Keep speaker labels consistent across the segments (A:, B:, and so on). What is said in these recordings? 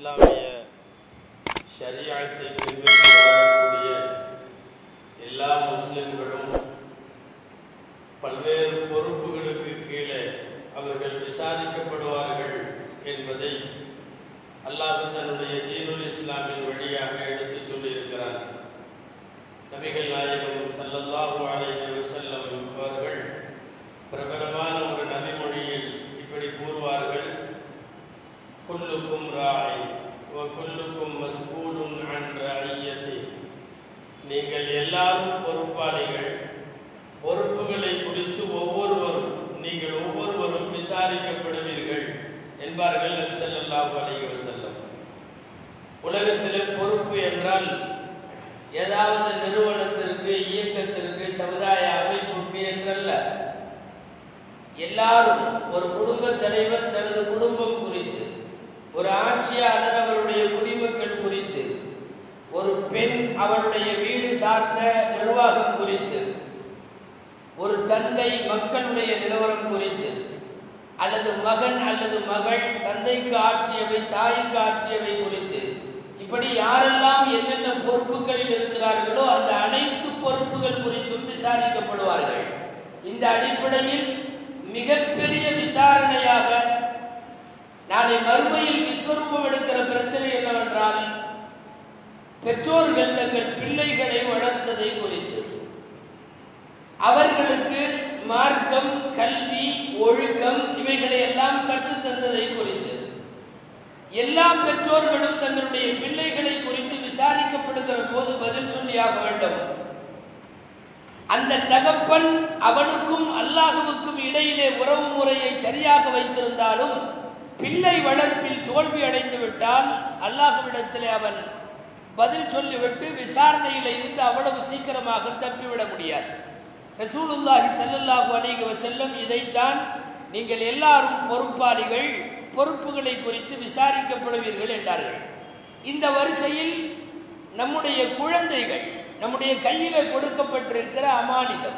A: இஸ்லாமிய ஷரியாத்தை பின்பற்றி வாழக்கூடிய எல்லா முஸ்லிம்களும் பல்வேறு பொறுப்புகளுக்கு கீழே அவர்கள் விசாரிக்கப்படுவார்கள் என்பதை அல்லாஹ் தன்னுடைய தீனுல் இஸ்லாமின் வழியாக எடுத்துச் சொல்லியிருக்கிறார் நபிகள் நாயகம் ஸல்லல்லாஹு அலைஹி வஸல்லம் அவர்கள் பிரபலமான ஒரு நபிமொழியில் இப்படி கூறுவார்கள் குல்லுக்கும் ராய் வ குல்லுக்கும் மஸ்கூலும் அன் ரஐயத்தி நீங்கள் எல்லாரும் பொறுப்பாளிகள் பொறுப்புகளை குறித்து ஒவ்வொருவரும் நீங்கள் ஒவ்வொருவரும் விசாரிக்கப்படுவீர்கள் என்பார்கள் நபி ஸல்லல்லாஹு அலைஹி வஸல்லம் உலகத்திலே பொறுப்பு என்றால் ஏதாவது நிறுவனத்திற்கு இயக்கத்திற்கு சமுதாய அமைப்புக்கு என்றல்ல எல்லாரும் ஒரு குடும்ப தலைவர் தனது குடும்பம் குறித்து ஒரு ஆட்சியாளர் அவருடைய குடிமக்கள் குறித்து ஒரு பெண் அவருடைய வீடு சார்ந்த நிர்வாகம் குறித்து ஒரு தந்தை மக்களுடைய நிலவரம் குறித்து அல்லது மகன் அல்லது மகள் தந்தைக்கு ஆட்சியவை தாய்க்கு ஆட்சியவை குறித்து இப்படி யாரெல்லாம் என்னென்ன பொறுப்புகளில் இருக்கிறார்களோ அந்த அனைத்து பொறுப்புகள் குறித்தும் விசாரிக்கப்படுவார்கள் இந்த அடிப்படையில் மிகப்பெரிய விசாரணையாக நாளை மறுமையில் விஸ்வரூபம் எடுக்கிற பிரச்சனை என்னவென்றால் பெற்றோர்கள் தங்கள் பிள்ளைகளை வளர்த்ததை குறித்து அவர்களுக்கு மார்க்கம் கல்வி ஒழுக்கம் இவைகளை எல்லாம் கற்றுத் தந்ததை குறித்து எல்லா பெற்றோர்களும் தங்களுடைய பிள்ளைகளை குறித்து விசாரிக்கப்படுகிற போது பதில் சொல்லியாக வேண்டும் அந்த தகப்பன் அவனுக்கும் அல்லாஹுவுக்கும் இடையிலே உறவு முறையை சரியாக வைத்திருந்தாலும் பிள்ளை வளர்ப்பில் தோல்வி அடைந்து விட்டால் அல்லாஹுவிடத்திலே அவன் பதில் சொல்லிவிட்டு விசாரணையில் இருந்து அவ்வளவு சீக்கிரமாக தப்பிவிட முடியாது ரசூலுல்லாஹி ஸல்லல்லாஹு அலைஹி வஸல்லம் இதைத்தான் நீங்கள் எல்லாரும் பொறுப்பாளிகள் பொறுப்புகளை குறித்து விசாரிக்கப்படுவீர்கள் என்றார்கள் இந்த வரிசையில் நம்முடைய குழந்தைகள் நம்முடைய கையில கொடுக்கப்பட்டிருக்கிற அமானிதம்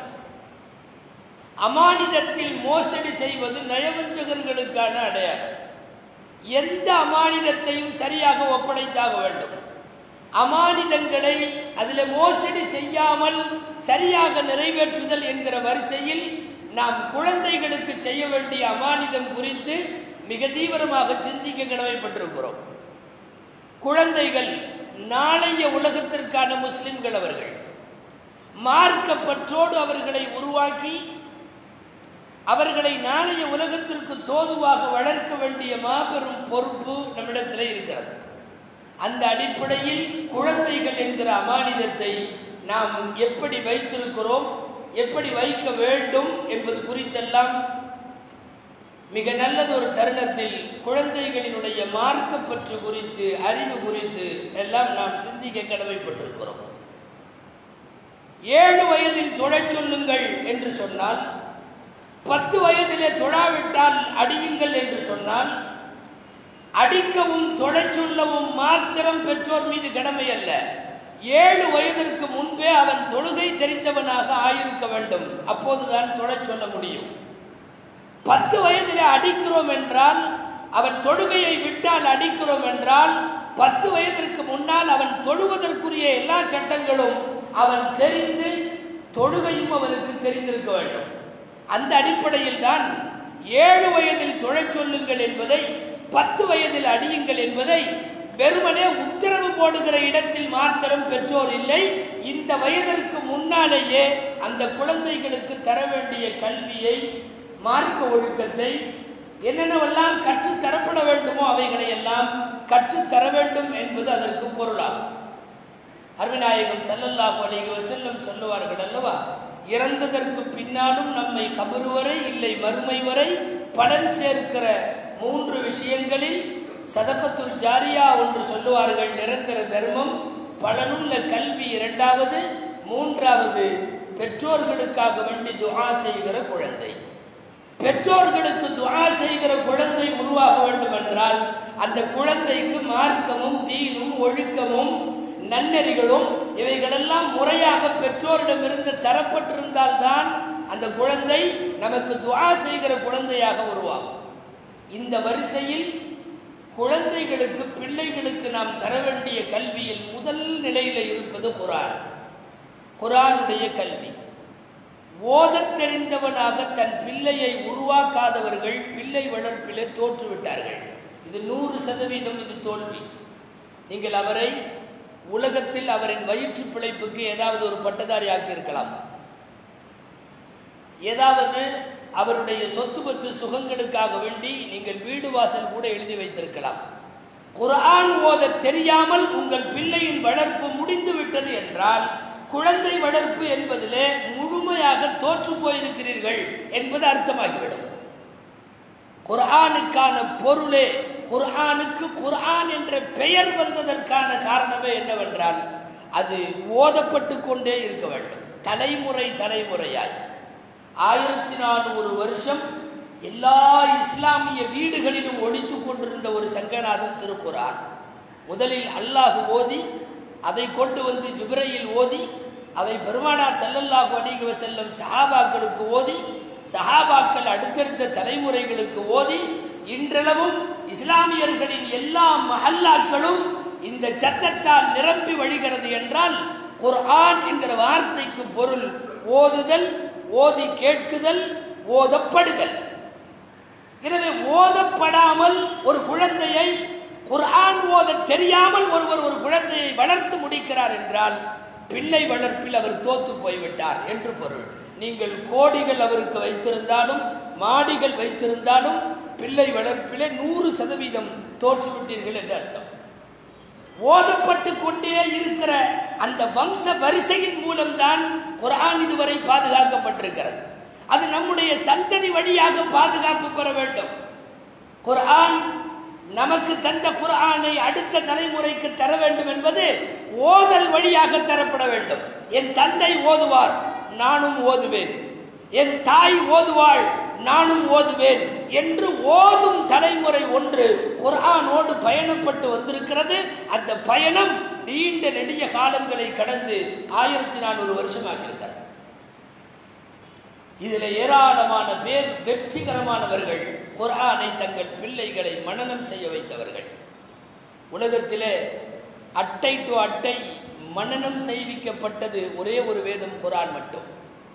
A: அமானிதத்தில் மோசடி செய்வது நயவஞ்சகர்களுக்கான அடையாளம் எந்த அமானிதத்தையும் சரியாக ஒப்படைத்தாக வேண்டும் அமானிதங்களை அதில் மோசடி செய்யாமல் சரியாக நிறைவேற்றுதல் என்கிற வரிசையில் நாம் குழந்தைகளுக்கு செய்ய வேண்டிய அமானிதம் குறித்து மிக தீவிரமாக சிந்திக்க கடமைப்பட்டிருக்கிறோம் குழந்தைகள் நாளைய உலகத்திற்கான முஸ்லிம்கள் அவர்கள் மார்க்கப்பற்றோடு அவர்களை உருவாக்கி அவர்களை நாளைய உலகத்திற்கு தோதுவாக வளர்க்க வேண்டிய மாபெரும் பொறுப்பு நம்மிடத்தில் இருக்கிறது அந்த அடிப்படையில் குழந்தைகள் என்கிற அமானிதத்தை நாம் எப்படி வைத்திருக்கிறோம் எப்படி வைக்க வேண்டும் என்பது குறித்தெல்லாம் மிக நல்லது ஒரு தருணத்தில் குழந்தைகளினுடைய மார்க்கப்பற்று குறித்து அறிவு குறித்து எல்லாம் நாம் சிந்திக்க கடமைப்பட்டிருக்கிறோம் ஏழு வயதில் தொழச் சொல்லுங்கள் என்று சொன்னால் பத்து வயதிலே தொழாவிட்டால் அடியுங்கள் என்று சொன்னால் அடிக்கவும் தொழச் சொல்லவும் மாத்திரம் பெற்றோர் மீது கடமை அல்ல ஏழு வயதிற்கு முன்பே அவன் தொழுகை தெரிந்தவனாக ஆயிருக்க வேண்டும் அப்போதுதான் தொழச் சொல்ல முடியும் பத்து வயதிலே அடிக்கிறோம் என்றால் அவன் தொழுகையை விட்டால் அடிக்கிறோம் என்றால் பத்து வயதிற்கு முன்னால் அவன் தொழுவதற்குரிய எல்லா சட்டங்களும் அவன் தெரிந்து தொழுகையும் அவனுக்கு தெரிந்திருக்க வேண்டும் அந்த அடிப்படையில் தான் ஏழு வயதில் தொழச் சொல்லுங்கள் என்பதை பத்து வயதில் அடியுங்கள் என்பதை வெறுமனே உத்தரவு போடுகிற இடத்தில் மாத்திரம் பெற்றோர் இல்லை இந்த வயதிற்கு முன்னாலேயே அந்த குழந்தைகளுக்கு தர வேண்டிய கல்வியை மார்க்க ஒழுக்கத்தை என்னென்னவெல்லாம் கற்றுத் தரப்பட வேண்டுமோ அவைகளை எல்லாம் கற்றுத் தர வேண்டும் என்பது அதற்கு பொருளாகும் அருவிநாயகம் செல்லல்லாஹு அலைஹி வஸல்லம் சொல்லுவார்கள் அல்லவா இறந்ததற்கு பின்னாலும் நம்மை கபரு வரை இல்லை மறுமை வரை பலன் சேர்க்கிற மூன்று விஷயங்களில் சதகத்துல் ஜாரியா ஒன்று சொல்லுவார்கள் நிரந்தர தர்மம் பலனுள்ள கல்வி இரண்டாவது மூன்றாவது பெற்றோர்களுக்காக வேண்டி துஆ செய்கிற குழந்தை பெற்றோர்களுக்கு துஆ செய்கிற குழந்தை உருவாக வேண்டும் என்றால் அந்த குழந்தைக்கு மார்க்கமும் தீனும் ஒழுக்கமும் நன்னெறிகளும் இவைகளெல்லாம் முறையாக பெற்றோரிடமிருந்து தரப்பட்டிருந்தால்தான் அந்த குழந்தை நமக்கு துஆ செய்கிற குழந்தையாக உருவாகும் இந்த வரிசையில் குழந்தைகளுக்கு பிள்ளைகளுக்கு நாம் தர வேண்டிய கல்வியில் முதல் நிலையில இருப்பது குரான் குரானுடைய கல்வி ஓதத் தெரிந்தவனாக தன் பிள்ளையை உருவாக்காதவர்கள் பிள்ளை வளர்ப்பிலே தோற்றுவிட்டார்கள் இது நூறு சதவீதம் இது தோல்வி நீங்கள் அவரை உலகத்தில் அவரின் வயிற்று பிழைப்புக்கு ஏதாவது ஒரு பட்டதாரி ஆக்கி இருக்கலாம் ஏதாவது அவருடைய சொத்து பத்து சுகங்களுக்காக வேண்டி நீங்கள் வீடு வாசல் கூட எழுதி வைத்திருக்கலாம் குர்ஆன் ஓத தெரியாமல் உங்கள் பிள்ளையின் வளர்ப்பு முடிந்து விட்டது என்றால் குழந்தை வளர்ப்பு என்பதிலே முழுமையாக தோற்று போயிருக்கிறீர்கள் என்பது அர்த்தமாகிவிடும் குர்ஆனுக்கான பொருளே குர்ஆனுக்கு குர்ஆன் என்ற பெயர் வந்ததற்கான காரணமே என்னவென்றால் அது ஓதப்பட்டு கொண்டே இருக்க வேண்டும் தலைமுறை தலைமுறையாய் ஆயிரத்தி நானூறு வருஷம் எல்லா இஸ்லாமிய வீடுகளிலும் ஒழித்துக் கொண்டிருந்த ஒரு சங்கநாதம் திருக்குரான் முதலில் அல்லாஹ் ஓதி அதை கொண்டு வந்து ஜிப்ரையில் ஓதி அதை பெருமானார் ஸல்லல்லாஹு அலைஹி வஸல்லம் சஹாபாக்களுக்கு ஓதி சஹாபாக்கள் அடுத்தடுத்த தலைமுறைகளுக்கு ஓதி இன்றளவும் இஸ்லாமியர்களின் எல்லா மஹல்லாக்களும் இந்த சத்தத்தால் நிரம்பி வழிகிறது என்றால் குர்ஆன் என்கிற வார்த்தைக்கு பொருள் ஓதுதல் ஓதி கேட்குதல் ஓதப்படுதல் எனவே ஓதப்படாமல் ஒரு குழந்தையை குர்ஆன் ஓத தெரியாமல் ஒருவர் ஒரு குழந்தையை வளர்த்து முடிக்கிறார் என்றால் பிள்ளை வளர்ப்பில் அவர் தோத்து போய்விட்டார் என்று பொருள் நீங்கள் கோடிகள் அவருக்கு வைத்திருந்தாலும் மாடிகள் வைத்திருந்தாலும் பிள்ளை வளர்ப்பிலே நூறு சதவீதம் தோற்றுவிட்டீர்கள் என்று அர்த்தம் ஓதப்பட்டு கொண்டே இருக்கிற அந்த வம்ச வரிசையின் மூலம்தான் குர்ஆன் இதுவரை பாதுகாக்கப்பட்டிருக்கிறது அது நம்முடைய சந்ததி வழியாக பாதுகாப்பு பெற வேண்டும் குர்ஆன் நமக்கு தந்த குர்ஆனை அடுத்த தலைமுறைக்கு தர வேண்டும் என்பது ஓதல் வழியாக தரப்பட வேண்டும் என் தந்தை ஓதுவார் நானும் ஓதுவேன் என் தாய் ஓதுவாள் நானும் ஓதுவேன் என்று ஓதும் தலைமுறை ஒன்று குர்ஆனோடு பயணப்பட்டு வந்திருக்கிறது அந்த பயணம் நீண்ட நெடிய காலங்களை கடந்து ஆயிரத்தி நானூறு வருஷமாக இருக்கிறது இதுல ஏராளமான பேர் வெற்றிகரமானவர்கள் குர்ஆனை தங்கள் பிள்ளைகளை மனனம் செய்ய வைத்தவர்கள் உலகத்திலே அட்டை டு அட்டை மனனம் செய்விக்கப்பட்டது ஒரே ஒரு வேதம் குர்ஆன் மட்டும்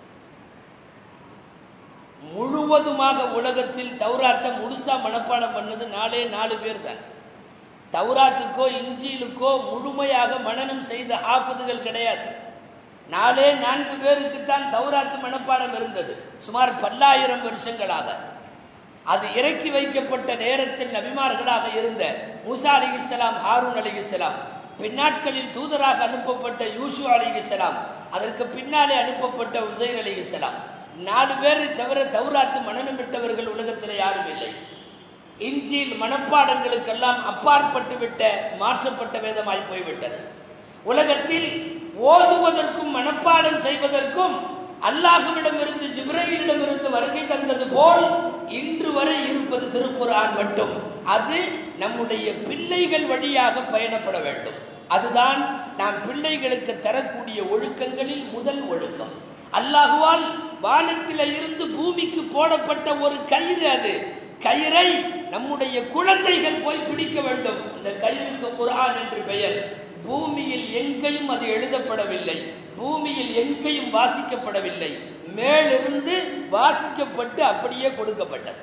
A: முழுவதுமாக உலகத்தில் தௌராத்தை முழுசா மனப்பாடம் பண்ணது நாலே நாலு பேர் தான் தௌராத்துக்கோ இஞ்சிலுக்கோ முழுமையாக மனனம் செய்த ஹாஃபதுகள் கிடையாது நாலே நான்கு பேருக்குத்தான் தௌராத்து மனப்பாடம் இருந்தது சுமார் பல்லாயிரம் வருஷங்களாக அது இறக்கி வைக்கப்பட்ட நேரத்தில் நபிமார்களாக இருந்த மூசா அலி இஸ்லாம் ஹாரூன் அலி இஸ்லாம் பின்னாட்களில் தூதராக அனுப்பப்பட்ட யூசு அலி இஸ்லாம் அதற்கு பின்னாலே அனுப்பப்பட்ட உசைர் அலி இஸ்லாம் நாலு பேரை தவிர தௌராத்து மனனம் விட்டவர்கள் உலகத்தில் யாரும் இல்லை இஞ்சில் மனப்பாடங்களுக்கெல்லாம் அப்பாற்பட்டு விட்ட மாற்றப்பட்ட வேதமாய் போய்விட்டது உலகத்தில் ஓதுவதற்கும் மனப்பாடம் செய்வதற்கும் அல்லாஹுவிடமிருந்து ஜிப்ரையிலிடமிருந்து வருகை தந்தது போல் இன்று வரை இருப்பது திருக்குர்ஆன் மட்டும் அது நம்முடைய பிள்ளைகள் வழியாக பயணப்பட வேண்டும் அதுதான் நாம் பிள்ளைகளுக்கு தரக்கூடிய ஒழுக்கங்களில் முதல் ஒழுக்கம் அல்லாஹுவால் வானத்தில இருந்து பூமிக்கு போடப்பட்ட ஒரு கயிறு அது கயிறை நம்முடைய குழந்தைகள் போய் பிடிக்க வேண்டும் அந்த கயிறுக்கு குர்ஆன் என்று பெயர் பூமியில் எங்கேயும் அது எழுதப்படவில்லை பூமியில் எங்கேயும் வாசிக்கப்படவில்லை மேலிருந்து வாசிக்கப்பட்டு அப்படியே கொடுக்கப்பட்டது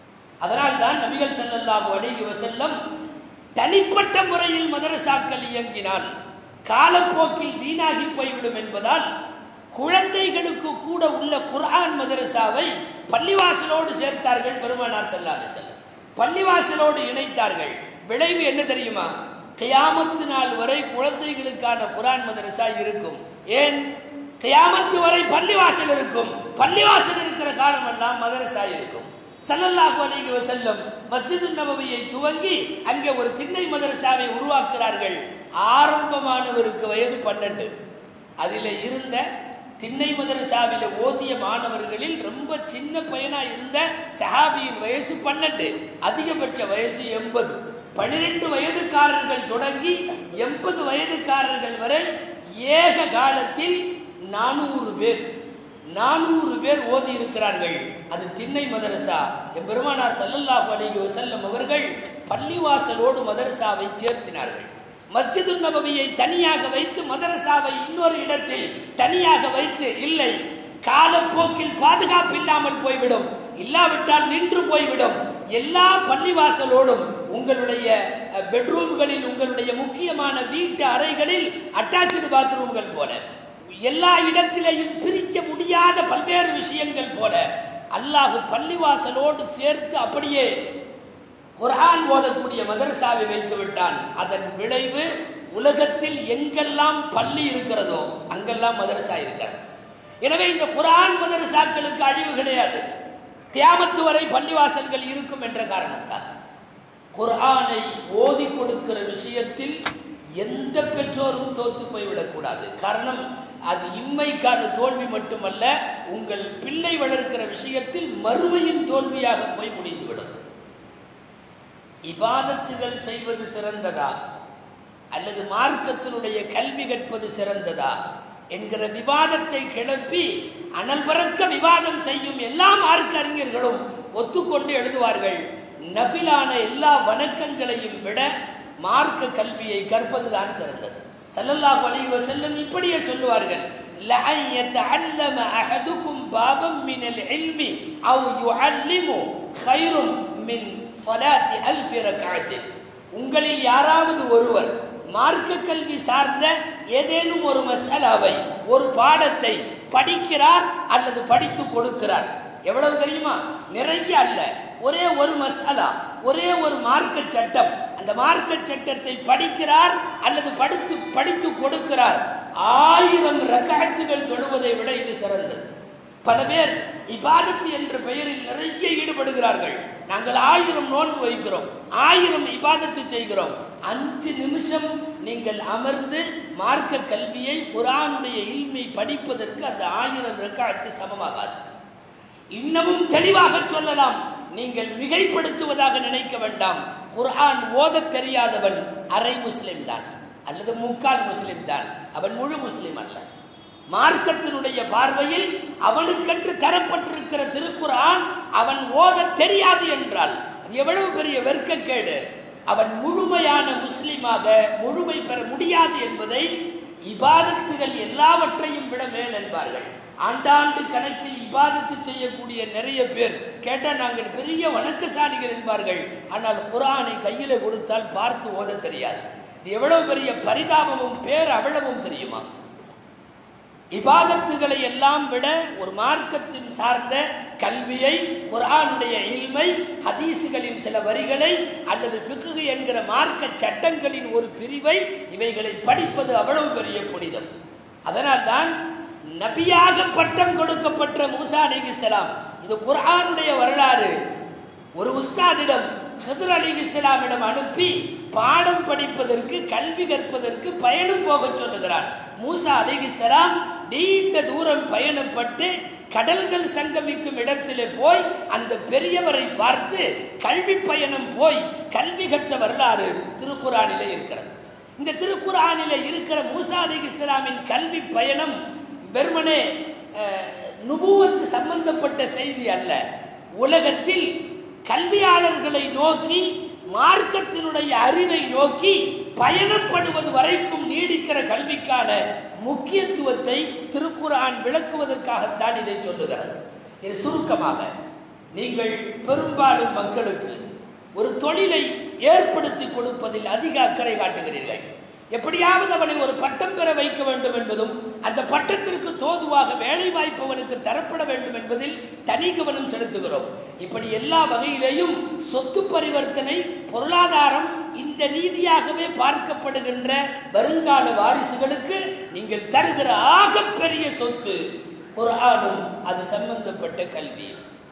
A: அதனால் தான் நபிகள் ஸல்லல்லாஹு அலைஹி வஸல்லம் தனிப்பட்ட முறையில் மதரசாக்கள் இயங்கினால் காலப்போக்கில் வீணாகி போய்விடும் என்பதால் குழந்தைகளுக்கு கூட உள்ள குர்ஆன் மதரசாவை பள்ளிவாசலோடு சேர்த்தார்கள் பெருமானார் ஸல்லல்லாஹு அலைஹி வஸல்லம் பள்ளிவாசலோடு இணைத்தார்கள் விளைவு என்ன தெரியுமா கியாமத்து நாள் வரை குழந்தைகளுக்கான குரான் மதரசா இருக்கும் ஏன் கியாமத்து வரை பள்ளிவாசல் இருக்கும் பள்ளிவாசல் இருக்கிற காலமெல்லாம் மதரசா இருக்கும் சல்லல்லாஹு அலைஹி வஸல்லம் மஸ்ஜிது நபவியை துவங்கி அங்கே ஒரு திண்ணை மதரசாவை உருவாக்குறார்கள் ஆரம்பமானவருக்கு வயது பன்னெண்டு அதில் இருந்த திண்ணை மதரசாவில ஓதிய மாணவர்களில் ரொம்ப சின்ன பையனா இருந்த சஹாபியின் வயசு பன்னெண்டு அதிகபட்ச வயசு எண்பது பனிரெண்டு வயதுக்காரர்கள் தொடங்கி எண்பது வயதுக்காரர்கள் வரை ஏக காலத்தில் நானூறு பேர் நானூறு பேர் ஓதி இருக்கிறார்கள் அது திண்ணை மதரசா எம்பெருமானார் ஸல்லல்லாஹு அலைஹி வஸல்லம் அவர்கள் பள்ளிவாசலோடு மதரசாவை சேர்த்தினார்கள் மஸ்ஜிது நபவியை தனியாக வைத்து மதரசாவை இன்னொரு இடத்தில் தனியாக வைத்து இல்லை காலப்போக்கில் பாதுகாப்பு இல்லாமல் போய்விடும் இல்லாவிட்டால் நின்று போய்விடும் எல்லா பள்ளிவாசலோடும் உங்களுடைய அஹ், பெட்ரூம்களில் உங்களுடைய முக்கியமான வீட்டு அறைகளில் அட்டாச்சு பாத்ரூம்கள் போல எல்லா இடத்திலேயும் பிரிக்க முடியாத பல்வேறு விஷயங்கள் போல அல்லாஹ் பள்ளிவாசலோடு சேர்த்து அப்படியே குர்ஆன் ஓதக்கூடிய மதரசாவை வைத்து விட்டான் அதன் விளைவு உலகத்தில் எங்கெல்லாம் பள்ளி இருக்கிறதோ அங்கெல்லாம் மதரசா இருக்கிறது எனவே இந்த குர்ஆன் மதரசாக்களுக்கு அழிவு கிடையாது கியாமத்து வரை பள்ளிவாசல்கள் இருக்கும் என்ற காரணத்தால் குர்ஆனை ஓதி கொடுக்கிற விஷயத்தில் எந்த பெற்றோரும் தோத்து போய்விடக்கூடாது காரணம் அது இம்மைக்கான தோல்வி மட்டுமல்ல உங்கள் பிள்ளை வளர்க்கிற விஷயத்தில் மறுமையின் தோல்வியாக போய் முடிந்துவிடும் இபாதத்துகள் செய்வது சிறந்ததா அல்லது மார்க்கத்தினுடைய கல்வி கற்பது சிறந்ததா என்கிற விவாதத்தை கிளப்பி அனல் பறக்க விவாதம் செய்யும் எல்லா மார்க்க அறிஞர்களும் ஒத்துக்கொண்டு எழுதுவார்கள் நபிலான எல்லா வணக்கங்களையும் விட மார்க்க கல்வியை கற்பதுதான் சிறந்தது ஸல்லல்லாஹு அலைஹி வஸல்லம் இப்படியே சொல்லுவார்கள் لأن يتعلم أحدكم بابا من العلم أو يعلم خير من صلاة ألف ركعة உங்களில் யாராவது ஒருவர் மார்க்க கல்வி சார்ந்த ஏதேனும் ஒரு மசாலாவை ஒரு பாடத்தை படிக்கிறார் அல்லது படித்து கொடுக்கிறார் எவ்வளவு தெரியுமா நிறைய அல்ல ஒரே ஒரு மசாலா ஒரே ஒரு மார்க்க சட்டம் அந்த மார்க்க சட்டத்தை படிக்கிறார் அல்லது படித்து படித்து கொடுக்கிறார் ஆயிரம் ரக்காத்துகள் தொழுவதை விட இது சிறந்தது பல பேர் இபாதத்து என்ற பெயரில் நிறைய ஈடுபடுகிறார்கள் நாங்கள் ஆயிரம் நோன்பு வைக்கிறோம் ஆயிரம் இபாதத்து செய்கிறோம் அஞ்சு நிமிஷம் நீங்கள் அமர்ந்து மார்க்க கல்வியை குரானுடைய இல்மை படிப்பதற்கு அந்த ஆயிரம் ரெக்காத்து சமமாகாது இன்னமும் தெளிவாக சொல்லலாம் நீங்கள் மிகைப்படுத்துவதாக நினைக்க வேண்டாம் குர்ஆன் ஓதத் தெரியாதவன் அரை முஸ்லிம் தான் அல்லது முக்கால் முஸ்லிம் தான் அவன் முழு முஸ்லிம் அல்ல மார்க்கத்தினுடைய பார்வையில் அவனுக்கென்று தரப்பட்டிருக்கிற திருக்குர்ஆன் அவன் ஓத தெரியாது என்றால் அது எவ்வளவு பெரிய வெர்க்கக்கேடு அவன் முழுமையான முஸ்லிமாக முழுமை பெற முடியாது என்பதை இபாதத்துகள் எல்லாவற்றையும் விட மேல் என்பார்கள் ஆண்டாண்டு கணக்கில் இபாதத்து செய்யக்கூடிய நிறைய பேர் கேட்டால் நாங்கள் பெரிய வணக்கசாலிகள் என்பார்கள் ஆனால் குரானை கையில கொடுத்தால் பார்த்து ஓத தெரியாது இது எவ்வளவு பெரிய பரிதாபமும் பேர் அவ்வளவும் தெரியுமா இபாதத்துகளை எல்லாம் விட ஒரு மார்க்கத்தின் சார்ந்த கல்வியை குரானுடைய இல்மை ஹதீசுகளின் சில வரிகளை அல்லது ஃபிக்ஹு என்கிற மார்க்க சட்டங்களின் ஒரு பிரிவை இவைகளை படிப்பது அவ்வளவு பெரிய புனிதம் அதனால்தான் நபியாக பட்டம் கொடுக்கப்பட்ட மூசா அலிகிஸ்லாம் இது குர்ஆனுடைய வரலாறு ஒரு உஸ்தாதிடம் ஹிதர் அலி இஸ்லாமிடம் அனுப்பி பாடம் படிப்பதற்கு கல்வி கற்பதற்கு பயணம் போக சொல்லுகிறார் மூசா அலி இஸ்லாம் நீண்ட தூரம் பயணப்பட்டு கடல்கள் சங்கமிக்கும் இடத்திலே போய் அந்த பெரியவரை பார்த்து கல்வி பயணம் போய் கல்வி கற்ற வரலாறு திருக்குறானிலே இருக்கிறது இந்த திருக்குறானிலே இருக்கிற மூசா அலி இஸ்லாமின் கல்வி பயணம் வெறுமனே அஹ், நுபுவத்து சம்பந்தப்பட்ட செய்தி அல்ல உலகத்தில் கல்வியாளர்களை நோக்கி மார்க்கத்தினுடைய அறிவை நோக்கி பயணப்படுவது வரைக்கும் நீடிக்கிற கல்விக்கான முக்கியத்துவத்தை திருக்குரான் விளக்குவதற்காகத்தான் இதை சொல்லுகிறது இது சுருக்கமாக நீங்கள் பெரும்பாலும் மக்களுக்கு ஒரு தொழிலை ஏற்படுத்தி கொடுப்பதில் அதிக அக்கறை காட்டுகிறீர்கள் எப்படியாவது அவனை ஒரு பட்டம் பெற வைக்க வேண்டும் என்பதும் அந்த பட்டத்திற்கு தோதுவாக வேலை வாய்ப்பு அவனுக்கு தரப்பட வேண்டும் என்பதில் தனி கவனம் செலுத்துகிறோம் இப்படி எல்லா வகையிலேயும் சொத்து பரிவர்த்தனை பொருளாதாரம் இந்த ரீதியாகவே பார்க்கப்படுகின்ற வருங்கால வாரிசுகளுக்கு நீங்கள் தருகிற ஆகப்பெரிய சொத்து குர்ஆனும் அது சம்பந்தப்பட்ட கல்வி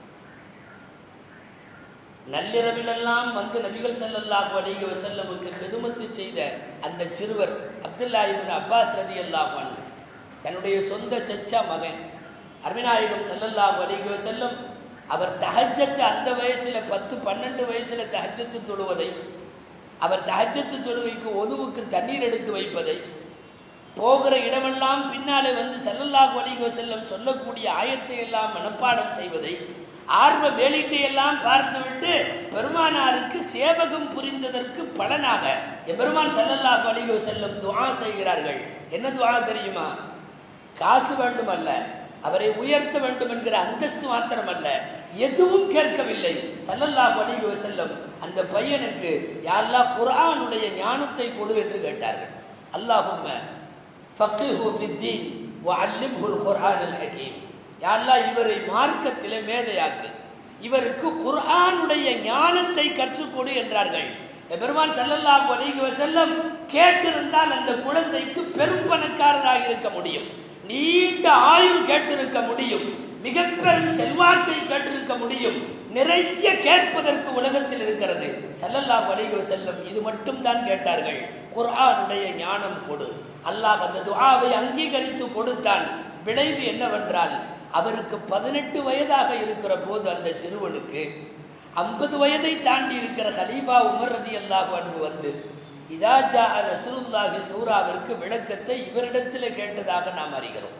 A: நள்ளிரவிலெல்லாம் வந்து நபிகள் ஸல்லல்லாஹு அலைஹி வஸல்லமுக்கு ஹிதுமத்து செய்த அந்த சிறுவர் அப்துல்லா இப்னு அப்பாஸ் ரலியல்லாஹு அன்ஹு தன்னுடைய சொந்த செச்சா மகன் அருமைநாயகம் ஸல்லல்லாஹு அலைஹி வஸல்லம் அவர் தஹஜ்ஜத்து அந்த வயசுல பத்து பன்னெண்டு வயசுல தஹஜ்ஜத்து தொழுவதை அவர் தஹஜ்ஜத்து தொழுகைக்கு ஒதுவுக்கு தண்ணீர் எடுத்து வைப்பதை போகிற இடமெல்லாம் பின்னாலே வந்து ஸல்லல்லாஹு அலைஹி வஸல்லம் சொல்லக்கூடிய ஆயத்தை எல்லாம் மனப்பாடம் செய்வதை ஆர்வ வேலிட்டை எல்லாம் பார்த்துவிட்டு பெருமானாருக்கு சேவகம் புரிந்ததற்கு பலனாக எம்பெருமான் ஸல்லல்லாஹு அலைஹி வஸல்லம் துஆ செய்கிறார்கள் என்ன துஆ தெரியுமா காசு வேண்டுமல்ல அவரை உயர்த்த வேண்டும் என்கிற அந்தஸ்து மாத்திரமல்ல எதுவும் கேட்கவில்லை ஸல்லல்லாஹு அலைஹி வஸல்லம் அந்த பையனுக்கு யாரெல்லாம் குர்ஆனுடைய ஞானத்தை கொடு என்று கேட்டார்கள் அல்லாஹும்ம ஃபக்கிஹு ஃபித்தீன் வஅல்லிம்ஹுல் குர்ஆனல் ஹகீம் யாரெல்லாம் இவரை மார்க்கத்திலே மேதையாக்கு இவருக்கு குர்ஆனுடைய ஞானத்தை கற்றுக்கொடு என்றார்கள் பெருமான் ஸல்லல்லாஹு அலைஹி வஸல்லம் கேட்டிருந்தால் அந்த குழந்தைக்கு பெரும் பணக்காரராக இருக்க முடியும் நீண்ட ஆயுள் கேட்டிருக்க முடியும் மிக பெரும் செல்வாக்கை கேட்டிருக்க முடியும் நிறைய கேட்பதற்கு உலகத்தில் இருக்கிறது ஸல்லல்லாஹு அலைஹி வஸல்லம் இது மட்டும் தான் கேட்டார்கள் குர்ஆனுடைய ஞானம் கொடு அல்லாஹ் அந்த துஆவை அங்கீகரித்து கொடுத்தான் விளைவு என்னவென்றால் அவருக்கு பதினெட்டு வயதாக இருக்கிற போது அந்த சிறுவனுக்கு ஐம்பது வயதை தாண்டி இருக்கிற ஹலீஃபா உமர் ரதி அல்லாஹ் அன்பு வந்து இதாஜா நசுருல்லாஹி சூராவிற்கு விளக்கத்தை இவரிடத்தில் கேட்டதாக நாம் அறிகிறோம்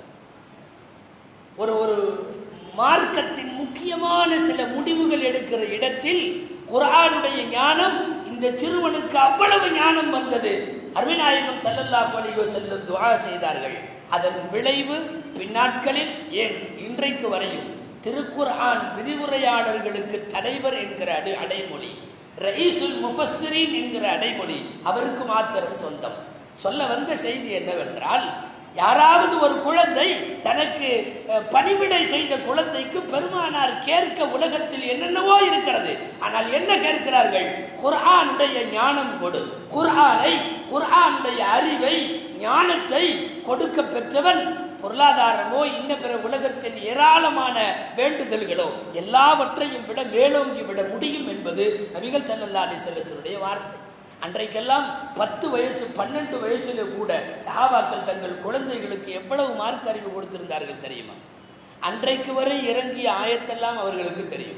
A: ஒரு ஒரு மார்க்கத்தின் முக்கியமான சில முடிவுகள் எடுக்கிற இடத்தில் குர்ஆனுடைய ஞானம் இந்த சிறுவனுக்கு அவ்வளவு ஞானம் வந்தது அருமைநாயகம் ஸல்லல்லாஹு அலைஹி வஸல்லம் துஆ செய்தார்கள் அதன் விளைவு பின்னாட்களில் ஏன் இன்றைக்கு வரையும் திருக்குர்ஆன் விரிவுரையாளர்களுக்கு தலைவர் என்கிற அடை அடைமொழி ரயீசுல் முஃபஸ்ஸிரீன் என்கிற அடைமொழி அவருக்கு மாத்திரம் சொந்தம் சொல்ல வந்த செய்தி என்னவென்றால் யாராவது ஒரு குழந்தை தனக்கு அஹ், பணிவிடை செய்த குழந்தைக்கு பெருமானார் கேட்க உலகத்தில் என்னென்னவோ இருக்கிறது ஆனால் என்ன கேட்கிறார்கள் குர்ஆனுடைய ஞானம் கொடு குர்ஆனை குர்ஆனுடைய அறிவை ஞானத்தை கொடுக்க பெற்றவன் பொருளாதாரமோ இன்ன பிற உலகத்தின் ஏராளமான வேண்டுதல்களோ எல்லாவற்றையும் விட மேலோங்கி விட முடியும் என்பது நபிகள் ஸல்லல்லாஹு அலைஹி வஸல்லத்தினுடைய வார்த்தை அன்றைக்கெல்லாம் பத்து வயசு பன்னெண்டு வயசுல கூட சஹாபாக்கள் தங்கள் குழந்தைகளுக்கு எவ்வளவு மார்க் அறிவு கொடுத்திருந்தார்கள் தெரியுமா அன்றைக்கு வரை இறங்கிய ஆயத்தெல்லாம் அவர்களுக்கு தெரியும்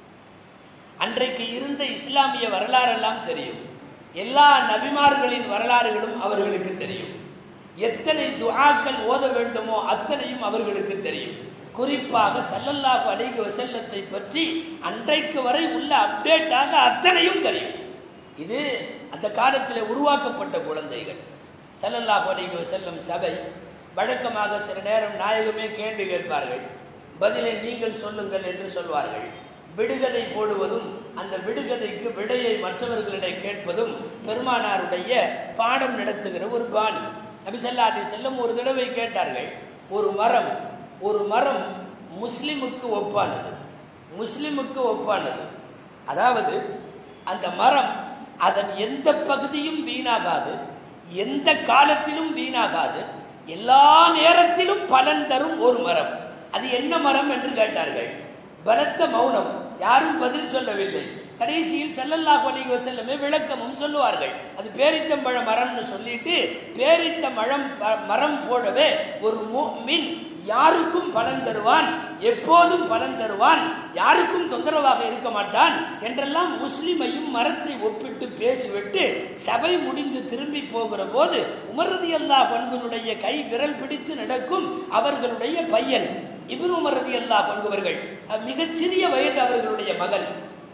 A: அன்றைக்கு இருந்த இஸ்லாமிய வரலாறெல்லாம் தெரியும் எல்லா நபிமார்களின் வரலாறுகளும் அவர்களுக்கு தெரியும் எத்தனை துஆக்கள் ஓத வேண்டுமோ அத்தனையும் அவர்களுக்கு தெரியும் குறிப்பாக ஸல்லல்லாஹு அலைஹி வஸல்லத்தை பற்றி அன்றைக்கு வரை உள்ள அப்டேட்டாக அத்தனையும் தெரியும் இது அந்த காலத்தில் உருவாக்கப்பட்ட குழந்தைகள் ஸல்லல்லாஹு அலைஹி வஸல்லம் சபை வழக்கமாக சில நேரம் நாயகமே கேள்வி கேட்பார்கள் பதிலை நீங்கள் சொல்லுங்கள் என்று சொல்வார்கள் விடுகதை போடுவதும் அந்த விடுகதைக்கு விடையை மற்றவர்களிடம் கேட்பதும் பெருமானாருடைய பாடம் நடத்துகிற ஒரு பாணி நபிசல்லா அலி செல்லம் ஒரு தடவை கேட்டார்கள் ஒரு மரம் ஒரு மரம் முஸ்லிமுக்கு ஒப்பானது முஸ்லிமுக்கு ஒப்பானது அதாவது அந்த மரம் அதன் எந்த பகுதியும் வீணாகாது எந்த காலத்திலும் வீணாகாது எல்லா நேரத்திலும் பலன் தரும் ஒரு மரம் அது என்ன மரம் என்று கேட்டார்கள் பலத்த மௌனம் யாரும் பதில் சொல்லவில்லை கடைசியில் ஸல்லல்லாஹு அலைஹி வஸல்லமே விளக்கமும் சொல்லுவார்கள் அது பேரித்தம்பழ மரம்னு சொல்லிட்டு பேரித்த மழம் ப- மரம் போலவே ஒரு முஃமின் யாருக்கும் பலன் தருவான் எப்போதும் பலன் தருவான் யாருக்கும் தொந்தரவாக இருக்க மாட்டான் என்றெல்லாம் முஸ்லிமையும் மரத்தை ஒப்பிட்டு பேசிவிட்டு சபை முடிந்து திரும்பி போகிற போது உமரதி அல்லா பண்புனுடைய கை விரல் பிடித்து நடக்கும் அவர்களுடைய பையன் இப்னு உமரதி அல்லா பண்புவர்கள் மிகச்சிறிய வயது அவர்களுடைய மகன்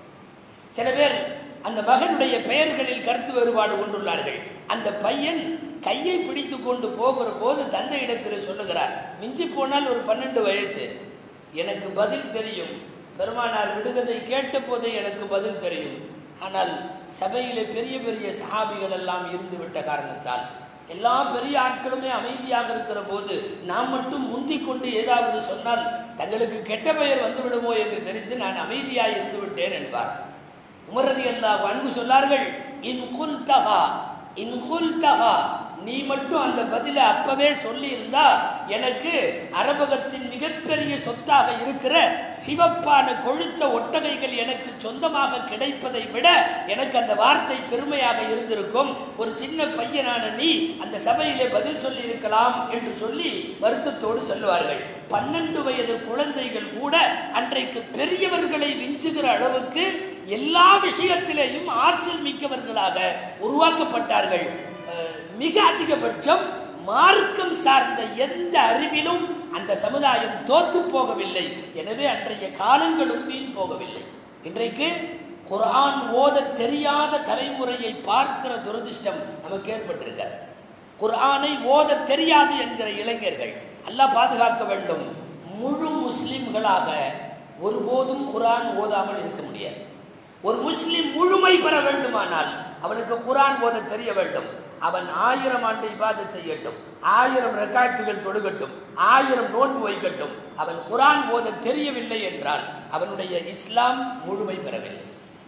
A: சில பேர் அந்த மகனுடைய பெயர்களில் கருத்து வேறுபாடு கொண்டுள்ளார்கள் அந்த பையன் கையை பிடித்து கொண்டு போகிற போது தந்தை இடத்தில் சொல்லுகிறார் மிஞ்சி போனால் ஒரு பன்னெண்டு வயசு எனக்கு பதில் தெரியும் பெருமானார் விடுகதை கேட்ட போதே எனக்கு பதில் தெரியும் ஆனால் சபையிலே பெரிய பெரிய சஹாபிகள் எல்லாம் இருந்து விட்ட காரணத்தால் எல்லா பெரிய ஆட்களுமே அமைதியாக இருக்கிற போது நான் மட்டும் முந்திக் கொண்டு ஏதாவது சொன்னால் தங்களுக்கு கெட்ட பெயர் வந்துவிடுமோ என்று தெரிந்து நான் அமைதியாய் இருந்து விட்டேன் என்பார் உமரதி அல்லா அன்பு சொன்னார்கள் இன் குல் தகா இன் குல் தகா நீ மட்டும் அந்த பதில அப்பவே சொல்லி இருந்தா எனக்கு அரபகத்தின் மிகப்பெரிய சொத்தாக இருக்கிற சிவப்பான கொழுத்த ஒட்டகைகள் எனக்கு சொந்தமாக கிடைப்பதை விட எனக்கு அந்த வார்த்தை பெருமையாக இருந்திருக்கும் ஒரு சின்ன பையனான நீ அந்த சபையிலே பதில் சொல்லி இருக்கலாம் என்று சொல்லி வருத்தத்தோடு சொல்லுவார்கள் பன்னெண்டு வயது குழந்தைகள் கூட அன்றைக்கு பெரியவர்களை விஞ்சுகிற அளவுக்கு எல்லா விஷயத்திலேயும் ஆற்றல் மிக்கவர்களாக உருவாக்கப்பட்டார்கள் அஹ், மிக அதிகபட்சம் மார்க்கம் சார்ந்த எந்த அறிவிலும் அந்த சமுதாயம் தோத்து போகவில்லை எனவே அன்றைய காலங்களும் வீண் போகவில்லை இன்றைக்கு குர்ஆன் ஓத தெரியாத தலைமுறையை பார்க்கிற துரதிர்ஷ்டம் நமக்கு ஏற்பட்டிருக்கிறது குர்ஆனை ஓத தெரியாது என்கிற இளைஞர்கள் அல்லாஹ் பாதுகாக்க வேண்டும் முழு முஸ்லிம்களாக ஒருபோதும் குர்ஆன் ஓதாமல் இருக்க முடியாது ஒரு முஸ்லிம் முழுமை பெற வேண்டுமானால் அவனுக்கு குர்ஆன் ஓத தெரிய வேண்டும் அவன் ஆயிரம் ஆண்டு இபாதத் செய்யட்டும் ஆயிரம் ரக்காத்துகள் தொழுகட்டும் ஆயிரம் நோன்பு வைக்கட்டும் அவன் குர்ஆன் ஓத தெரியவில்லை என்றால் அவனுடைய இஸ்லாம் முழுமை பெறவில்லை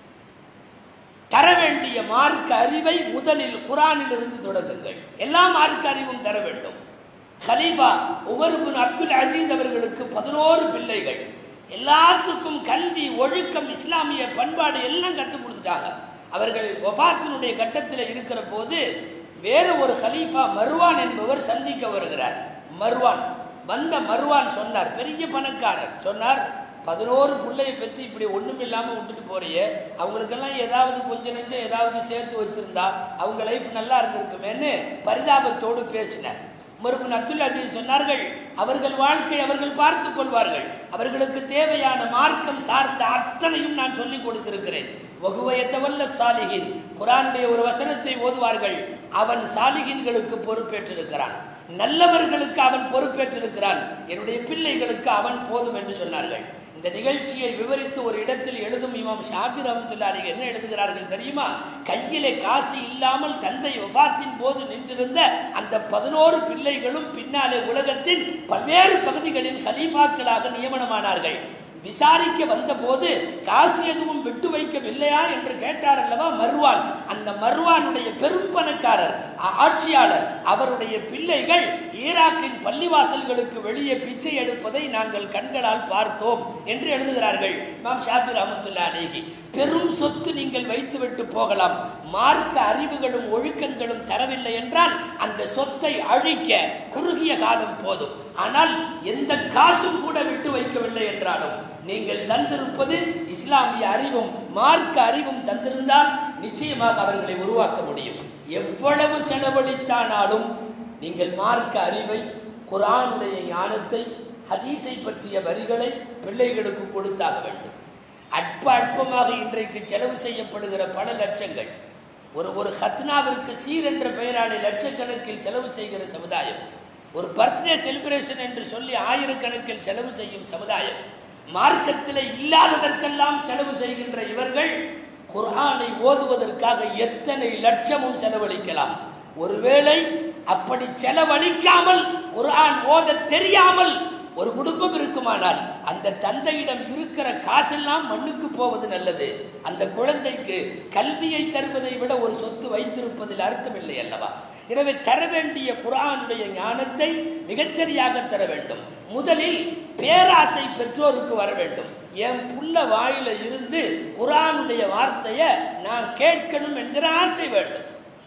A: தர வேண்டிய மார்க்க அறிவை முதலில் குரானில் இருந்து தொடங்குங்கள் எல்லா மார்க்க அறிவும் தர வேண்டும் ஹலீஃபா உமர் பின் அப்துல் அசீஸ் அவர்களுக்கு பதினோரு பிள்ளைகள் எல்லாத்துக்கும் கல்வி ஒழுக்கம் இஸ்லாமிய பண்பாடு எல்லாம் கற்றுக் கொடுத்துட்டாங்க அவர்கள் வபாத்தினுடைய கட்டத்தில் இருக்கிற போது வேற ஒரு ஹலீஃபா மர்வான் என்பவர் சந்திக்க வருகிறார் மர்வான் வந்த மர்வான் சொன்னார் பெரிய பணக்காரர் சொன்னார் பதினோரு பிள்ளைய பற்றி இப்படி ஒண்ணும் இல்லாம விட்டுட்டு போறியே அவங்களுக்கெல்லாம் ஏதாவது கொஞ்சம் நெஞ்சம் ஏதாவது சேர்த்து வச்சிருந்தா அவங்க லைஃப் நல்லா இருந்திருக்குமேன்னு பரிதாபத்தோடு பேசினார் மறுபின் அப்துல் அசீஸ் சொன்னார்கள் அவர்கள் வாழ்க்கை அவர்கள் பார்த்துக் கொள்வார்கள் அவர்களுக்கு தேவையான மார்க்கம் சார்ந்த அத்தனையும் நான் சொல்லிக் கொடுத்திருக்கிறேன் வகுவயத்தவல்ல சாலிகின் குரானுடைய ஒரு வசனத்தை ஓதுவார்கள் அவன் சாலிகின்களுக்கு பொறுப்பேற்றிருக்கிறான் நல்லவர்களுக்கு அவன் பொறுப்பேற்றிருக்கிறான் என்னுடைய பிள்ளைகளுக்கு அவன் போதும் என்று சொன்னார்கள் இந்த நிகழ்ச்சியை விவரித்து ஒரு இடத்தில் எழுதும் இமாம் ஷாபி ரஹமத்துல்லாஹி என்ன எழுதுகிறார்கள் தெரியுமா கையிலே காசு இல்லாமல் தந்தை வஃபாத்தின் போது நின்றிருந்த அந்த பதினோரு பிள்ளைகளும் பின்னாலே உலகத்தின் பல்வேறு பகுதிகளில் ஹலீஃபாக்களாக நியமனமானார்கள் விசாரிக்க வந்தபோது காசு எதுவும் விட்டு வைக்கவில்லையா என்று கேட்டார் அல்லவா மர்வான் அந்த மர்வானுடைய பெரும் பணக்காரர் ஆ- ஆட்சியாளர் அவருடைய பிள்ளைகள் ஈராக்கின் பள்ளிவாசல்களுக்கு வெளியே பிச்சை எடுப்பதை நாங்கள் கண்களால் பார்த்தோம் என்று எழுதுகிறார்கள் இமாம் ஷாபி ரஹமத்துல்லா அலேஹி பெரும் சொத்து நீங்கள் வைத்துவிட்டு போகலாம் மார்க்க அறிவுகளும் ஒழுக்கங்களும் தரவில்லை என்றால் அந்த சொத்தை அழிக்க குறுகிய காலம் போதும் ஆனால் எந்த காசும் கூட விட்டு வைக்கவில்லை என்றாலும் நீங்கள் தந்திருப்பது இஸ்லாமிய அறிவும் மார்க்க அறிவும் தந்திருந்தால் நிச்சயமாக அவர்களை உருவாக்க முடியும் எவ்வளவு செலவழித்தானாலும் நீங்கள் மார்க்க அறிவை குரானுடைய ஞானத்தை ஹதீஸை பற்றிய வரிகளை பிள்ளைகளுக்கு கொடுத்தாக வேண்டும் அற்ப அற்பமாக இன்றைக்கு செலவு செய்யப்படுகிற பல லட்சங்கள் ஒரு ஒரு ஹத்னாவிற்கு சீர் என்ற பெயராலே லட்சக்கணக்கில் செலவு செய்கிற சமுதாயம் ஒரு பர்த்டே செலிப்ரேஷன் என்று சொல்லி ஆயிரக்கணக்கில் செலவு செய்யும் சமுதாயம் மார்க்கத்தில் இல்லாததற்கெல்லாம் செலவு செய்கின்ற இவர்கள் குர்ஆனை ஓதுவதற்காக எத்தனை லட்சமும் செலவழிக்கலாம் ஒருவேளை அப்படி செலவழிக்காமல் குர்ஆன் ஓத தெரியாமல் ஒரு குடும்பம் இருக்குமானால் அந்த தந்தையிடம் இருக்கிற காசெல்லாம் மண்ணுக்கு போவது நல்லது அந்த குழந்தைக்கு கல்வியை தருவதை விட ஒரு சொத்து வைத்திருப்பதில் அர்த்தமில்லை அல்லவா எனவே தர வேண்டிய குர்ஆனுடைய ஞானத்தை மிகச்சரியாக தர வேண்டும் முதலில் பேராசை பெற்றோருக்கு வர வேண்டும் என் புள்ள வாயில இருந்து குர்ஆனுடைய வார்த்தையை நான் கேட்கணும் என்கிற ஆசை வேண்டும்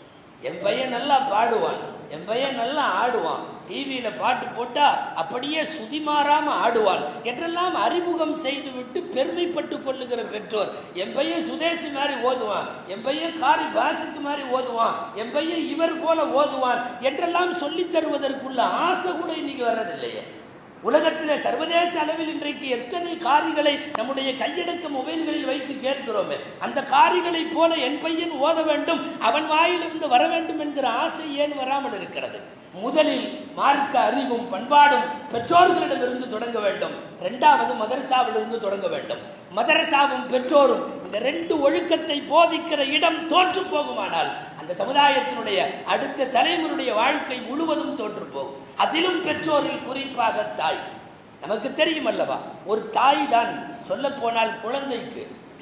A: என் பையன் நல்லா பாடுவான் என் பையன் நல்லா ஆடுவான் டிவியில பாட்டு போட்டா அப்படியே சுதி மாறாம ஆடுவான் என்றெல்லாம் அறிமுகம் செய்துவிட்டு பெருமைப்பட்டு கொள்ளுகிற பெற்றோர் என் பையன் சுதேசி மாதிரி ஓதுவான் என் பையன் காரி பாசுக்கு மாதிரி ஓதுவான் என் பையன் இவர் போல ஓதுவான் என்றெல்லாம் சொல்லித் தருவதற்குள்ள ஆசை கூட இன்னைக்கு வர்றதில்லையே உலகத்தில் சர்வதேச அளவில் இன்றைக்கு எத்தனை காரிகளை நம்முடைய கையடக்க மொபைல்களில் வைத்து கேட்கிறோமே அந்த காரிகளை போல என் பையன் ஓத வேண்டும் அவன் வாயிலிருந்து வர வேண்டும் என்கிற ஆசை ஏன் வராமல் இருக்கிறது முதலில் மார்க்க அறிவும் பண்பாடும் பெற்றோர்களிடமிருந்து தொடங்க வேண்டும் இரண்டாவது மதரசாவிலிருந்து தொடங்க வேண்டும் மதரசாவும் பெற்றோரும் இந்த ரெண்டு ஒழுக்கத்தை போதிக்கிற இடம் தோற்று போகுமானால் அந்த சமுதாயத்தினுடைய அடுத்த தலைமுறையுடைய வாழ்க்கை முழுவதும் தோற்று போகும் அதிலும் பெற்றோரில் குறிப்பாக தாய் நமக்கு தெரியும் அல்லவா ஒரு தாய் தான் சொல்ல போனால் குழந்தைக்கு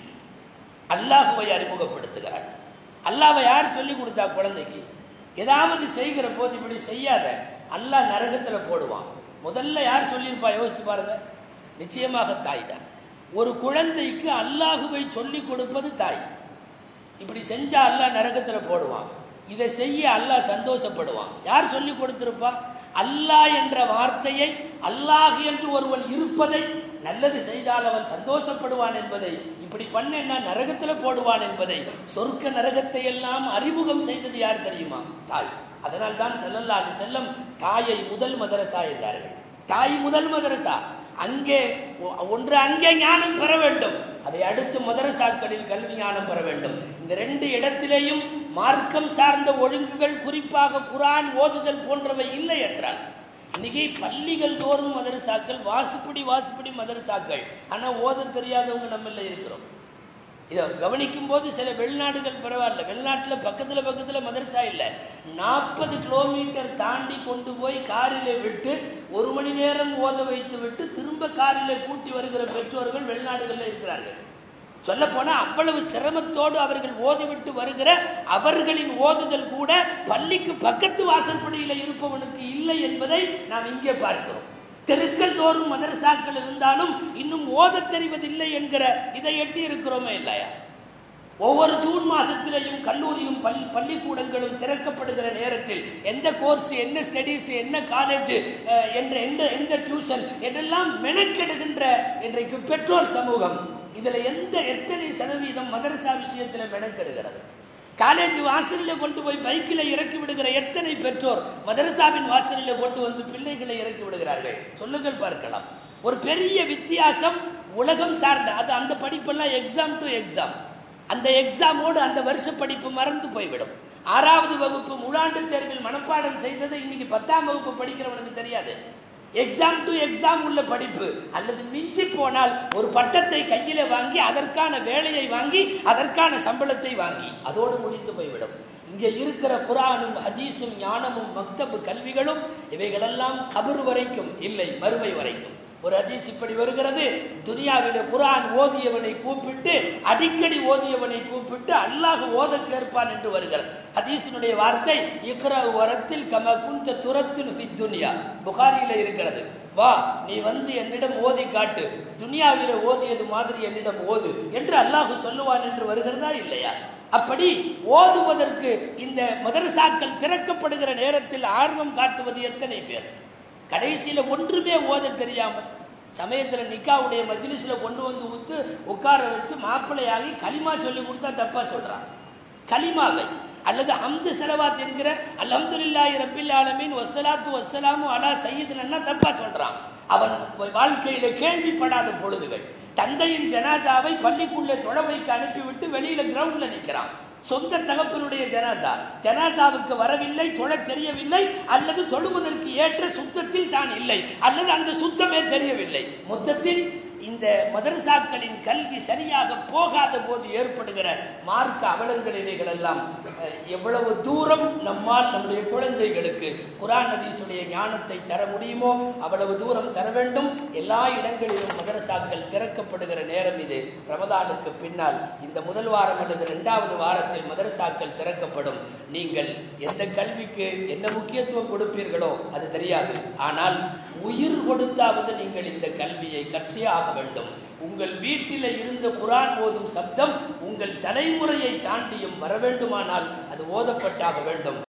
A: அல்லாஹுவை அறிமுகப்படுத்துகிறார் அல்லாஹ்வை யார் சொல்லி கொடுத்தா குழந்தைக்கு ஏதாவது செய்கிற போது இப்படி செய்யாத அல்லாஹ் நரகத்துல போடுவான் முதல்ல யார் சொல்லியிருப்பா யோசிச்சு பாருங்க நிச்சயமாக தாய் தான் ஒரு குழந்தைக்கு அல்லாஹுவை சொல்லி கொடுப்பது தாய் இப்படி செஞ்சா அல்லாஹ் நரகத்துல போடுவான் இதை செய்ய அல்லாஹ் சந்தோஷப்படுவான் யார் சொல்லி கொடுத்திருப்பா அல்லாஹ் என்ற வார்த்தையை அல்லாஹ் என்று ஒருவன் இருப்பதை நல்லது செய்தால் அவன் சந்தோஷப்படுவான் என்பதை இப்படி இப்படி பண்ணா நரகத்துல போடுவான் என்பதை சொர்க்க நரகத்தை எல்லாம் அறிமுகம் செய்தது யார் தெரியுமா தாய் அதனால் தான் செல்லல்லா அலி செல்லம் தாயை முதல் மதரசா என்றார்கள் தாய் முதல் மதரசா அங்கே ஒ- ஒன்று அங்கே ஞானம் பெற வேண்டும் அதை அடுத்து மதரசாக்களில் கல்வி ஞானம் பெற வேண்டும் இந்த ரெண்டு இடத்திலேயும் மார்க்கம் சார்ந்த ஒழுங்குகள் குறிப்பாக குரான் ஓதுதல் போன்றவை இல்லை என்றால் இன்னைக்கு பள்ளிகள் தோறும் மதரசாக்கள் வாசுப்படி வாசுப்படி மதரசாக்கள் ஆனா ஓத தெரியாதவங்க நம்மள இருக்கிறோம் இதை கவனிக்கும் போது சில வெளிநாடுகள் பரவாயில்ல வெளிநாட்டுல பக்கத்துல பக்கத்துல மதரசா இல்ல நாற்பது கிலோமீட்டர் தாண்டி கொண்டு போய் காரிலே விட்டு ஒரு மணி நேரம் ஓத வைத்து விட்டு திரும்ப காரிலே கூட்டி வருகிற பெற்றோர்கள் வெளிநாடுகளில் இருக்கிறார்கள் சொல்ல போனா அவ்வளவு சிரமத்தோடு அவர்கள் ஓதிவிட்டு வருகிற அவர்களின் ஓதுதல் கூட பள்ளிக்கு பக்கத்து வாசற்படியில இருப்பவனுக்கு இல்லை என்பதை நாம் இங்கே பார்க்கிறோம் தெருக்கள் தோறும் மதரசாக்கள் இருந்தாலும் இன்னும் ஓதத் தெரிவதில்லை என்கிற இதை எட்டி இருக்கிறோமே இல்லையா ஒவ்வொரு ஜூன் மாசத்திலேயும் கல்லூரியும் பல் பள்ளிக்கூடங்களும் திறக்கப்படுகிற நேரத்தில் எந்த கோர்ஸ் என்ன ஸ்டடீஸ் என்ன காலேஜ் என்ற எந்த எந்த டியூஷன் என்றெல்லாம் மெனக்கெடுகின்ற இன்றைக்கு பெற்றோர் சமூகம் இதுல எந்த எத்தனை சதவீதம் மதரசா விஷயத்துல மெனக்கெடுகிறது காலேஜ் வாசலில் கொண்டு போய் பைக்கில் இறக்கி விடுகிற எத்தனை பெற்றோர் மதரசாவின் வாசலில் கொண்டு வந்து பிள்ளைகளை இறக்கி விடுகிறார்கள் சொல்லுங்கள் பார்க்கலாம் ஒரு பெரிய வித்தியாசம் உலகம் சார்ந்த அது அந்த படிப்பெல்லாம் எக்ஸாம் டு எக்ஸாம் அந்த எக்ஸாமோடு அந்த வருஷ படிப்பு மறந்து போய்விடும் ஆறாவது வகுப்பு முழாண்டு தேர்வில் மனப்பாடம் செய்தது இன்னைக்கு பத்தாம் வகுப்பு படிக்கிறவனுக்கு தெரியாது எக்ஸாம் டு எக்ஸாம் உள்ள படிப்பு அல்லது மிஞ்சி போனால் ஒரு பட்டத்தை கையில வாங்கி அதற்கான வேலையை வாங்கி அதற்கான சம்பளத்தை வாங்கி அதோடு முடிந்து போய்விடும் இங்கே இருக்கிற குரானும் ஹதீஸும் ஞானமும் மக்தபு கல்விகளும் இவைகளெல்லாம் கபரு வரைக்கும் இல்லை மறுமை வரைக்கும் ஒரு ஹதீஸ் இப்படி வருகிறது துனியாவில குரான் ஓதியவனை கூப்பிட்டு அடிக்கடி ஓதியவனை கூப்பிட்டு அல்லாஹ் ஓத கேட்பான் என்று வருகிறது ஹதீஸினுடைய வார்த்தை இக்ரா வரத்தில் கம குந்த துரத்தில் துனியா புகாரியில இருக்கிறது வா நீ வந்து என்னிடம் ஓதி காட்டு துனியாவில ஓதியது மாதிரி என்னிடம் ஓது என்று அல்லாஹ் சொல்லுவான் என்று வருகிறதா இல்லையா அப்படி ஓதுவதற்கு இந்த மதரசாக்கள் திறக்கப்படுகிற நேரத்தில் ஆர்வம் காட்டுவது எத்தனை பேர் கடைசியில ஒன்றுமே ஓத தெரியாமல் சமயத்துல நிக்காவுடைய மஜ்லிஸ்ல கொண்டு வந்து ஊத்து உட்கார வச்சு மாப்பிள்ளையாகி களிமா சொல்லி கொடுத்தா தப்பா சொல்றான் கலிமாவை அல்லது ஹம்து செலவாத் என்கிற அல்ஹம்துலில்லாஹி ரப்பில் ஆலமீன் வஸ்ஸலாத்து வஸ்ஸலாமு அலா சையீதுனா தப்பா சொல்றான் அவன் வாழ்க்கையில கேள்விப்படாத பொழுதுகள் தந்தையின் ஜனாசாவை பள்ளிக்குள்ளே தொழ வைக்க அனுப்பிவிட்டு வெளியில கிரவுண்ட்ல நிக்கிறான் சொந்த தகப்பனுடைய ஜனாசா ஜனாசாவுக்கு வரவில்லை தொழ தெரியவில்லை அல்லது தொழுவதற்கு ஏற்ற சுத்தத்தில் தான் இல்லை அல்லது அந்த சுத்தமே தெரியவில்லை மொத்தத்தில் இந்த மதரசாக்களின் கல்வி சரியாக போகாத போது ஏற்படுகிற மார்க்க அவலங்கள் இவைகள் எல்லாம் அஹ், எவ்வளவு தூரம் நம்மால் நம்முடைய குழந்தைகளுக்கு குரான் ஹதீஸுடைய ஞானத்தை தர முடியுமோ அவ்வளவு தூரம் தர வேண்டும் எல்லா இடங்களிலும் மதரசாக்கள் திறக்கப்படுகிற நேரம் இது ரமதானுக்கு பின்னால் இந்த முதல் வாரம் அல்லது இரண்டாவது வாரத்தில் மதரசாக்கள் திறக்கப்படும் நீங்கள் எந்த கல்விக்கு என்ன முக்கியத்துவம் கொடுப்பீர்களோ அது தெரியாது ஆனால் உயிர் கொடுத்தாவது நீங்கள் இந்த கல்வியை கற்றே ஆக வேண்டும் உங்கள் வீட்டில் இருந்த குரான் ஓதும் சப்தம் உங்கள் தலைமுறையை தாண்டியும் வர வேண்டுமானால் அது ஓதப்பட்டாக வேண்டும்